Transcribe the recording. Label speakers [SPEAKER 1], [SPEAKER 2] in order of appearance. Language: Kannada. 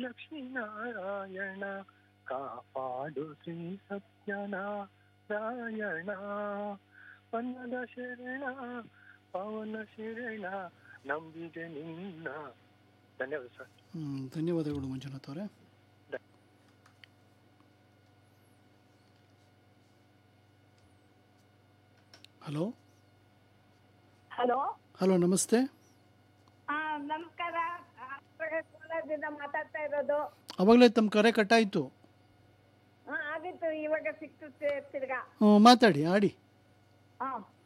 [SPEAKER 1] ಲಕ್ಷ್ಮೀ ನಾರಾಯಣ ಕಾಪಾಡು ಶ್ರೀ ಸತ್ಯನಾರಾಯಣ ಪನ್ನದ ಶರಣ ಪವನ ಶರಣ ನಂಬಿದೆ ನಿನ್ನ ಧನ್ಯವಾದ ಸರ್
[SPEAKER 2] ಹ್ಮ್, ಧನ್ಯವಾದಗಳು ಮಂಜುನಾಥ್ ಅವರೇ ಹಲೋ
[SPEAKER 3] ಹಲೋ
[SPEAKER 2] ಹಲೋ ನಮಸ್ತೆ
[SPEAKER 3] ಹಾ ನಮಸ್ಕಾರ ಆ, ಕೋಲಾರದಿಂದ ಮಾತಾಡ್ತಾ ಇರೋದು
[SPEAKER 2] ಅವಾಗಲೇ ತಮ್ಮ ಕರೆ ಕಟ್ಟಾಯಿತು
[SPEAKER 3] ಹಾ ಆಗಿತ್ತು ಇವಾಗ ಸಿಕ್ತು ತಿ- ತಿರ್ಗಾ
[SPEAKER 2] ಹ್ಞೂ ಮಾತಾಡಿ ಆಡಿ
[SPEAKER 3] ಹಾ